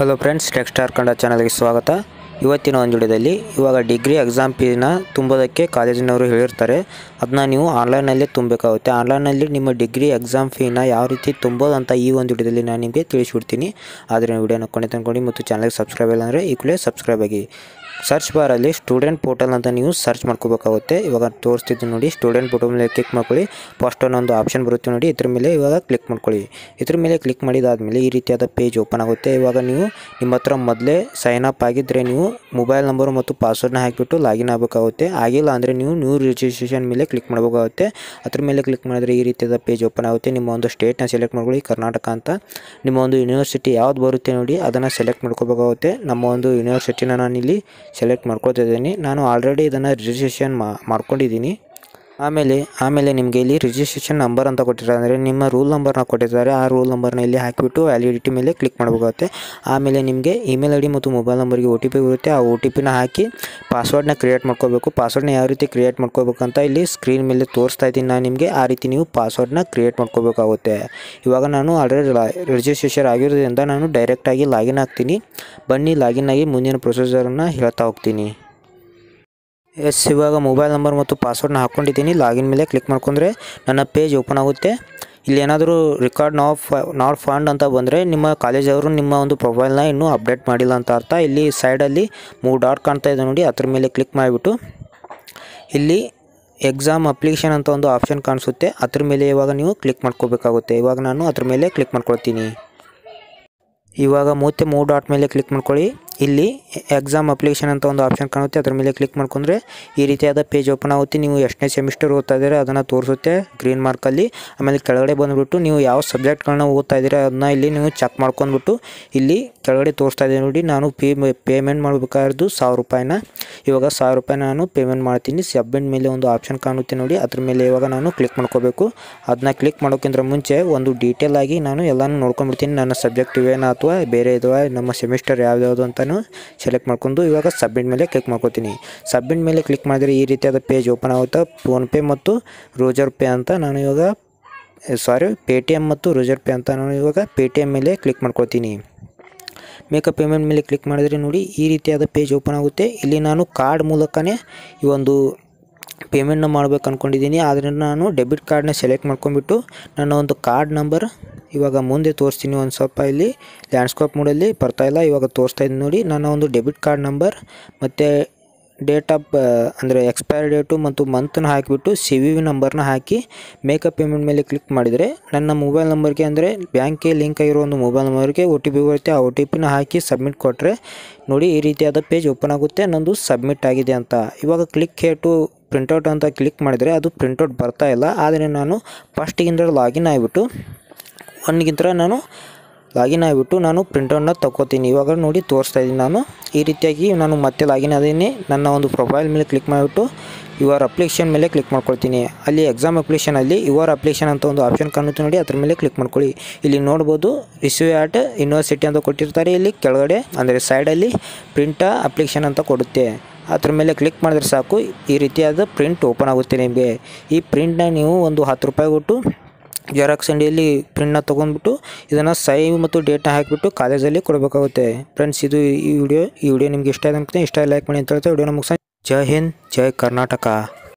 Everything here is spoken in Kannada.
ಹಲೋ ಫ್ರೆಂಡ್ಸ್ ಟೆಕ್ಸ್ಟಾರ್ ಕನ್ನಡ ಚಾನಲ್ಗೆ ಸ್ವಾಗತ ಇವತ್ತಿನ ಒಂದು ವಿಡಿಯೋದಲ್ಲಿ ಇವಾಗ ಡಿಗ್ರಿ ಎಕ್ಸಾಮ್ ಫೀನ ತುಂಬೋದಕ್ಕೆ ಕಾಲೇಜಿನವರು ಹೇಳಿರ್ತಾರೆ ಅದನ್ನ ನೀವು ಆನ್ಲೈನಲ್ಲೇ ತುಂಬಬೇಕಾಗುತ್ತೆ ಆನ್ಲೈನಲ್ಲಿ ನಿಮ್ಮ ಡಿಗ್ರಿ ಎಕ್ಸಾಮ್ ಫೀನ ಯಾವ ರೀತಿ ತುಂಬೋದು ಅಂತ ಈ ಒಂದು ವಿಡಿಯೋದಲ್ಲಿ ನಾನು ನಿಮಗೆ ತಿಳಿಸ್ಬಿಡ್ತೀನಿ ಆದರೆ ವಿಡಿಯೋನ ಕೊನೆ ತಂದ್ಕೊಂಡು ಮತ್ತು ಚಾನಲ್ಗೆ ಸಬ್ಸ್ಕ್ರೈಬ್ ಇಲ್ಲ ಅಂದರೆ ಈ ಕೂಡಲೇ ಸಬ್ಸ್ಕ್ರೈಬ್ ಆಗಿ ಸರ್ಚ್ ಬಾರಲ್ಲಿ ಸ್ಟೂಡೆಂಟ್ ಪೋರ್ಟಲ್ ಅಂತ ನೀವು ಸರ್ಚ್ ಮಾಡ್ಕೋಬೇಕಾಗುತ್ತೆ ಇವಾಗ ತೋರಿಸ್ತಿದ್ದು ನೋಡಿ ಸ್ಟೂಡೆಂಟ್ ಪೋರ್ಟಲ್ ಮೇಲೆ ಕ್ಲಿಕ್ ಮಾಡ್ಕೊಳ್ಳಿ ಫಸ್ಟ್ ಒಂದು ಆಪ್ಷನ್ ಬರುತ್ತೆ ನೋಡಿ ಇದ್ರ ಮೇಲೆ ಇವಾಗ ಕ್ಲಿಕ್ ಮಾಡ್ಕೊಳ್ಳಿ ಇದ್ರ ಮೇಲೆ ಕ್ಲಿಕ್ ಮಾಡಿದಾದ್ಮೇಲೆ ಈ ರೀತಿಯಾದ ಪೇಜ್ ಓಪನ್ ಆಗುತ್ತೆ ಇವಾಗ ನೀವು ನಿಮ್ಮ ಹತ್ರ ಮೊದಲೇ ಸೈನ್ ಅಪ್ ಆಗಿದ್ದರೆ ನೀವು ಮೊಬೈಲ್ ನಂಬರ್ ಮತ್ತು ಪಾಸ್ವರ್ಡ್ನ ಹಾಕಿಬಿಟ್ಟು ಲಾಗಿನ್ ಆಗಬೇಕಾಗುತ್ತೆ ಆಗಿಲ್ಲ ಅಂದರೆ ನೀವು ನ್ಯೂ ರಿಜಿಸ್ಟ್ರೇಷನ್ ಮೇಲೆ ಕ್ಲಿಕ್ ಮಾಡಬೇಕಾಗುತ್ತೆ ಅದ್ರ ಮೇಲೆ ಕ್ಲಿಕ್ ಮಾಡಿದ್ರೆ ಈ ರೀತಿಯಾದ ಪೇಜ್ ಓಪನ್ ಆಗುತ್ತೆ ನಿಮ್ಮ ಒಂದು ಸ್ಟೇಟ್ನ ಸೆಲೆಕ್ಟ್ ಮಾಡ್ಕೊಳ್ಳಿ ಕರ್ನಾಟಕ ಅಂತ ನಿಮ್ಮ ಒಂದು ಯೂನಿವರ್ಸಿಟಿ ಯಾವ್ದು ಬರುತ್ತೆ ನೋಡಿ ಅದನ್ನು ಸೆಲೆಕ್ಟ್ ಮಾಡ್ಕೋಬೇಕಾಗುತ್ತೆ ನಮ್ಮ ಒಂದು ಯೂನಿವರ್ಸಿಟಿನ ನಾನು ಇಲ್ಲಿ ಸೆಲೆಕ್ಟ್ ಮಾಡ್ಕೊತಿದ್ದೀನಿ ನಾನು ಆಲ್ರೆಡಿ ಇದನ್ನು ರಿಜಿಸ್ಟ್ರೇಷನ್ ಮಾಡ್ಕೊಂಡಿದ್ದೀನಿ ಆಮೇಲೆ ಆಮೇಲೆ ನಿಮಗೆ ಇಲ್ಲಿ ರಿಜಿಸ್ಟ್ರೇಷನ್ ನಂಬರ್ ಅಂತ ಕೊಟ್ಟಿರ್ತಾರೆ ಅಂದರೆ ನಿಮ್ಮ ರೂಲ್ ನಂಬರ್ನ ಕೊಟ್ಟಿರ್ತಾರೆ ಆ ರೂಲ್ ನಂಬರ್ನ ಇಲ್ಲಿ ಹಾಕಿಬಿಟ್ಟು ವ್ಯಾಲಿಡಿಟಿ ಮೇಲೆ ಕ್ಲಿಕ್ ಮಾಡಬೇಕಾಗುತ್ತೆ ಆಮೇಲೆ ನಿಮಗೆ ಇಮೇಲ್ ಐ ಡಿ ಮತ್ತು ಮೊಬೈಲ್ ನಂಬರ್ಗೆ ಒ ಟಿ ಪಿ ಬರುತ್ತೆ ಆ ಒ ಟಿ ಪಿನ ಹಾಕಿ ಪಾಸ್ವರ್ಡ್ನ ಕ್ರಿಯೇಟ್ ಮಾಡ್ಕೋಬೇಕು ಪಾಸ್ವರ್ಡ್ನ ಯಾವ ರೀತಿ ಕ್ರಿಯೇಟ್ ಮಾಡ್ಕೋಬೇಕಂತ ಇಲ್ಲಿ ಸ್ಕ್ರೀನ್ ಮೇಲೆ ತೋರಿಸ್ತಾ ಇದ್ದೀನಿ ನಾನು ನಿಮಗೆ ಆ ರೀತಿ ನೀವು ಪಾಸ್ವರ್ಡ್ನ ಕ್ರಿಯೇಟ್ ಮಾಡ್ಕೋಬೇಕಾಗುತ್ತೆ ಇವಾಗ ನಾನು ಆಲ್ರೆಡಿ ರಿಜಿಸ್ಟ್ರೇಷನ್ ಆಗಿರೋದ್ರಿಂದ ನಾನು ಡೈರೆಕ್ಟಾಗಿ ಲಾಗಿನ್ ಆಗ್ತೀನಿ ಬನ್ನಿ ಲಾಗಿನ್ ಆಗಿ ಮುಂದಿನ ಪ್ರೊಸೀಜರನ್ನು ಹೇಳ್ತಾ ಹೋಗ್ತೀನಿ ಎಸ್ ಇವಾಗ ಮೊಬೈಲ್ ನಂಬರ್ ಮತ್ತು ಪಾಸ್ವರ್ಡ್ನ ಹಾಕ್ಕೊಂಡಿದ್ದೀನಿ ಲಾಗಿನ್ ಮೇಲೆ ಕ್ಲಿಕ್ ಮಾಡ್ಕೊಂಡ್ರೆ ನನ್ನ ಪೇಜ್ ಓಪನ್ ಆಗುತ್ತೆ ಇಲ್ಲಿ ಏನಾದರೂ ರೆಕಾರ್ಡ್ ನಾಟ್ ನಾಟ್ ಫಂಡ್ ಅಂತ ಬಂದರೆ ನಿಮ್ಮ ಕಾಲೇಜವರು ನಿಮ್ಮ ಒಂದು ಪ್ರೊಫೈಲ್ನ ಇನ್ನೂ ಅಪ್ಡೇಟ್ ಮಾಡಿಲ್ಲ ಅಂತ ಅರ್ಥ ಇಲ್ಲಿ ಸೈಡಲ್ಲಿ ಮೂರು ಡಾಟ್ ಕಾಣ್ತಾ ಇದೆ ನೋಡಿ ಅದ್ರ ಮೇಲೆ ಕ್ಲಿಕ್ ಮಾಡಿಬಿಟ್ಟು ಇಲ್ಲಿ ಎಕ್ಸಾಮ್ ಅಪ್ಲಿಕೇಶನ್ ಅಂತ ಒಂದು ಆಪ್ಷನ್ ಕಾಣಿಸುತ್ತೆ ಅದ್ರ ಮೇಲೆ ಇವಾಗ ನೀವು ಕ್ಲಿಕ್ ಮಾಡ್ಕೋಬೇಕಾಗುತ್ತೆ ಇವಾಗ ನಾನು ಅದ್ರ ಮೇಲೆ ಕ್ಲಿಕ್ ಮಾಡ್ಕೊಳ್ತೀನಿ ಇವಾಗ ಮೂವತ್ತೆ ಮೂರು ಡಾಟ್ ಮೇಲೆ ಕ್ಲಿಕ್ ಮಾಡ್ಕೊಳ್ಳಿ ಇಲ್ಲಿ ಎಕ್ಸಾಮ್ ಅಪ್ಲಿಕೇಶನ್ ಅಂತ ಒಂದು ಆಪ್ಷನ್ ಕಾಣುತ್ತೆ ಅದ್ರ ಮೇಲೆ ಕ್ಲಿಕ್ ಮಾಡ್ಕೊಂಡ್ರೆ ಈ ರೀತಿಯಾದ ಪೇಜ್ ಓಪನ್ ಆಗುತ್ತೆ ನೀವು ಎಷ್ಟನೇ ಸೆಮಿಸ್ಟರ್ ಓದ್ತಾ ಇದ್ದೀರಾ ಅದನ್ನು ತೋರಿಸುತ್ತೆ ಗ್ರೀನ್ ಮಾರ್ಕಲ್ಲಿ ಆಮೇಲೆ ಕೆಳಗಡೆ ಬಂದುಬಿಟ್ಟು ನೀವು ಯಾವ ಸಬ್ಜೆಕ್ಟ್ಗಳನ್ನ ಓದ್ತಾ ಇದ್ದೀರಾ ಅದನ್ನ ಇಲ್ಲಿ ನೀವು ಚೆಕ್ ಮಾಡ್ಕೊಂಡ್ಬಿಟ್ಟು ಇಲ್ಲಿ ಕೆಳಗಡೆ ತೋರಿಸ್ತಾ ಇದೆ ನೋಡಿ ನಾನು ಪೇ ಪೇಮೆಂಟ್ ಮಾಡಬೇಕಾದ್ದು ಸಾವಿರ ರೂಪಾಯಿನ ಇವಾಗ ಸಾವಿರ ರೂಪಾಯಿ ನಾನು ಪೇಮೆಂಟ್ ಮಾಡ್ತೀನಿ ಸಬ್ಮಿಟ್ ಮೇಲೆ ಒಂದು ಆಪ್ಷನ್ ಕಾಣುತ್ತೆ ನೋಡಿ ಅದ್ರ ಮೇಲೆ ಇವಾಗ ನಾನು ಕ್ಲಿಕ್ ಮಾಡ್ಕೋಬೇಕು ಅದನ್ನ ಕ್ಲಿಕ್ ಮಾಡೋಕ್ಕಿಂತ ಮುಂಚೆ ಒಂದು ಡೀಟೇಲ್ ಆಗಿ ನಾನು ಎಲ್ಲನೂ ನೋಡ್ಕೊಂಡ್ಬಿಡ್ತೀನಿ ನನ್ನ ಸಬ್ಜೆಕ್ಟ್ ಇವೇನಾ ಅಥವಾ ಬೇರೆ ಇದಾವೆ ನಮ್ಮ ಸೆಮಿಸ್ಟರ್ ಯಾವ್ದಾವುದು ಅಂತಲೂ ಸೆಲೆಕ್ಟ್ ಮಾಡ್ಕೊಂಡು ಇವಾಗ ಸಬ್ಮಿಟ್ ಮೇಲೆ ಕ್ಲಿಕ್ ಮಾಡ್ಕೋತೀನಿ ಸಬ್ಮಿಟ್ ಮೇಲೆ ಕ್ಲಿಕ್ ಮಾಡಿದ್ರೆ ಈ ರೀತಿಯಾದ ಪೇಜ್ ಓಪನ್ ಆಗುತ್ತೆ ಫೋನ್ಪೇ ಮತ್ತು ರೋಜರ್ ಪೇ ಅಂತ ನಾನು ಇವಾಗ ಸಾರಿ ಪೇ ಟಿ ಎಮ್ ಮತ್ತು ರೋಜರ್ ಪೇ ಅಂತ ನಾನು ಇವಾಗ ಪೇ ಟಿ ಎಮ್ ಮೇಲೆ ಕ್ಲಿಕ್ ಮಾಡ್ಕೊತೀನಿ ಮೇಕಪ್ ಪೇಮೆಂಟ್ ಮೇಲೆ ಕ್ಲಿಕ್ ಮಾಡಿದರೆ ನೋಡಿ ಈ ರೀತಿಯಾದ ಪೇಜ್ ಓಪನ್ ಆಗುತ್ತೆ ಇಲ್ಲಿ ನಾನು ಕಾರ್ಡ್ ಮೂಲಕನೇ ಈ ಒಂದು ಪೇಮೆಂಟ್ನ ಮಾಡ್ಬೇಕು ಅಂದ್ಕೊಂಡಿದ್ದೀನಿ ಆದ್ದರಿಂದ ನಾನು ಡೆಬಿಟ್ ಕಾರ್ಡ್ನ ಸೆಲೆಕ್ಟ್ ಮಾಡ್ಕೊಂಡ್ಬಿಟ್ಟು ನನ್ನ ಒಂದು ಕಾರ್ಡ್ ನಂಬರ್ ಇವಾಗ ಮುಂದೆ ತೋರಿಸ್ತೀನಿ ಒಂದು ಸ್ವಲ್ಪ ಇಲ್ಲಿ ಲ್ಯಾಂಡ್ಸ್ಕೇಪ್ ಮೋಡಲ್ಲಿ ಬರ್ತಾಯಿಲ್ಲ ಇವಾಗ ತೋರಿಸ್ತಾ ಇದ್ದೀನಿ ನೋಡಿ ನನ್ನ ಒಂದು ಡೆಬಿಟ್ ಕಾರ್ಡ್ ನಂಬರ್ ಮತ್ತು ಡೇಟ್ ಆಫ್ ಅಂದರೆ ಎಕ್ಸ್ಪೈರ್ ಡೇಟು ಮತ್ತು ಮಂತನ್ನ ಹಾಕಿಬಿಟ್ಟು ಸಿ ವಿ ವಿ ನಂಬರ್ನ ಹಾಕಿ ಮೇಕಪ್ ಪೇಮೆಂಟ್ ಮೇಲೆ ಕ್ಲಿಕ್ ಮಾಡಿದರೆ ನನ್ನ ಮೊಬೈಲ್ ನಂಬರ್ಗೆ ಅಂದರೆ ಬ್ಯಾಂಕ್ಗೆ ಲಿಂಕ್ ಆಗಿರೋ ಒಂದು ಮೊಬೈಲ್ ನಂಬರ್ಗೆ ಒ ಟಿ ಪಿ ಬರುತ್ತೆ ಆ ಒ ಟಿ ಪಿನ ಹಾಕಿ ಸಬ್ಮಿಟ್ ಕೊಟ್ಟರೆ ನೋಡಿ ಈ ರೀತಿಯಾದ ಪೇಜ್ ಓಪನ್ ಆಗುತ್ತೆ ನಂದು ಸಬ್ಮಿಟ್ ಆಗಿದೆ ಅಂತ ಇವಾಗ ಕ್ಲಿಕ್ ಹೇಟು ಪ್ರಿಂಟೌಟ್ ಅಂತ ಕ್ಲಿಕ್ ಮಾಡಿದರೆ ಅದು ಪ್ರಿಂಟೌಟ್ ಬರ್ತಾ ಇಲ್ಲ ಆದರೆ ನಾನು ಫಸ್ಟಿಗಿಂದ ಲಾಗಿನ್ ಆಗಿಬಿಟ್ಟು ಒನ್ಗಿಂತ ನಾನು ಲಾಗಿನ್ ಆಗಿಬಿಟ್ಟು ನಾನು ಪ್ರಿಂಟೌಟ್ನ ತಗೋತೀನಿ ಇವಾಗ ನೋಡಿ ತೋರಿಸ್ತಾ ಇದ್ದೀನಿ ನಾನು ಈ ರೀತಿಯಾಗಿ ನಾನು ಮತ್ತೆ ಲಾಗಿನ್ ಆದೀನಿ ನನ್ನ ಒಂದು ಪ್ರೊಫೈಲ್ ಮೇಲೆ ಕ್ಲಿಕ್ ಮಾಡಿಬಿಟ್ಟು ಯುವರ್ ಅಪ್ಲಿಕೇಶನ್ ಮೇಲೆ ಕ್ಲಿಕ್ ಮಾಡ್ಕೊಳ್ತೀನಿ ಅಲ್ಲಿ ಎಕ್ಸಾಮ್ ಅಪ್ಲಿಕೇಶನಲ್ಲಿ ಯುವರ್ ಅಪ್ಲಿಕೇಶನ್ ಅಂತ ಒಂದು ಆಪ್ಷನ್ ಕಾಣುತ್ತೆ ನೋಡಿ ಅದ್ರ ಮೇಲೆ ಕ್ಲಿಕ್ ಮಾಡ್ಕೊಳ್ಳಿ ಇಲ್ಲಿ ನೋಡ್ಬೋದು ರಿಸೀವ್ ಆಟ್ ಯೂನಿವರ್ಸಿಟಿ ಅಂತ ಕೊಟ್ಟಿರ್ತಾರೆ ಇಲ್ಲಿ ಕೆಳಗಡೆ ಅಂದರೆ ಸೈಡಲ್ಲಿ ಪ್ರಿಂಟ ಅಪ್ಲಿಕೇಶನ್ ಅಂತ ಕೊಡುತ್ತೆ ಅದ್ರ ಮೇಲೆ ಕ್ಲಿಕ್ ಮಾಡಿದ್ರೆ ಸಾಕು ಈ ರೀತಿಯಾದ ಪ್ರಿಂಟ್ ಓಪನ್ ಆಗುತ್ತೆ ನಿಮಗೆ ಈ ಪ್ರಿಂಟ್ನ ನೀವು ಒಂದು ಹತ್ತು ರೂಪಾಯಿ ಕೊಟ್ಟು ಜೆರಾಕ್ಸ್ ಅಂಗಡಿಯಲ್ಲಿ ಪ್ರಿಂಟ್ನ ತೊಗೊಂಡ್ಬಿಟ್ಟು ಇದನ್ನು ಸೈವ್ ಮತ್ತು ಡೇಟ್ನ ಹಾಕಿಬಿಟ್ಟು ಕಾಲೇಜಲ್ಲಿ ಕೊಡಬೇಕಾಗುತ್ತೆ ಫ್ರೆಂಡ್ಸ್ ಇದು ಈ ವಿಡಿಯೋ ಈ ವಿಡಿಯೋ ನಿಮ್ಗೆ ಇಷ್ಟ ಆಗಿದೆ ಅನ್ಕೊಂತೀನಿ ಇಷ್ಟ ಲೈಕ್ ಮಾಡಿ ಅಂತ ಹೇಳ್ತಾ ವಿಡಿಯೋನ ಮುಗಿಸ ಜೈ ಹಿಂದ್ ಜೈ ಕರ್ನಾಟಕ